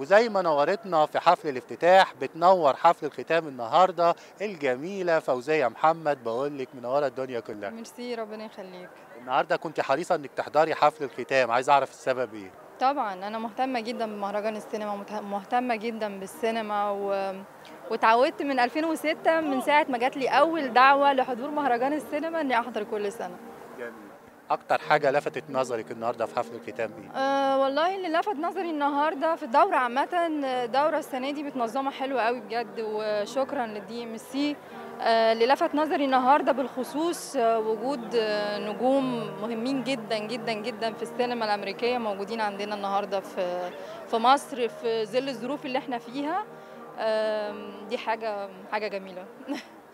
وزي ما نورتنا في حفل الافتتاح بتنور حفل الختام النهارده الجميله فوزيه محمد بقول لك منوره الدنيا كلها ميرسي ربنا يخليك النهارده كنت حريصه انك تحضري حفل الختام عايز اعرف السبب ايه طبعا انا مهتمه جدا بمهرجان السينما مته- مهتمه جدا بالسينما و... وتعودت من 2006 من ساعه ما جات لي اول دعوه لحضور مهرجان السينما اني احضر كل سنه جميل اكتر حاجه لفتت نظرك النهارده في حفل الختام ايه أه والله اللي لفت نظري النهارده في الدوره عامه الدوره السنه دي متنظمه حلوه قوي بجد وشكرا للدي ام سي اللي لفت نظري النهارده بالخصوص آه، وجود آه، نجوم مهمين جدا جدا جدا في السينما الامريكيه موجودين عندنا النهارده في في مصر في ظل الظروف اللي احنا فيها آم، دي حاجه حاجه جميله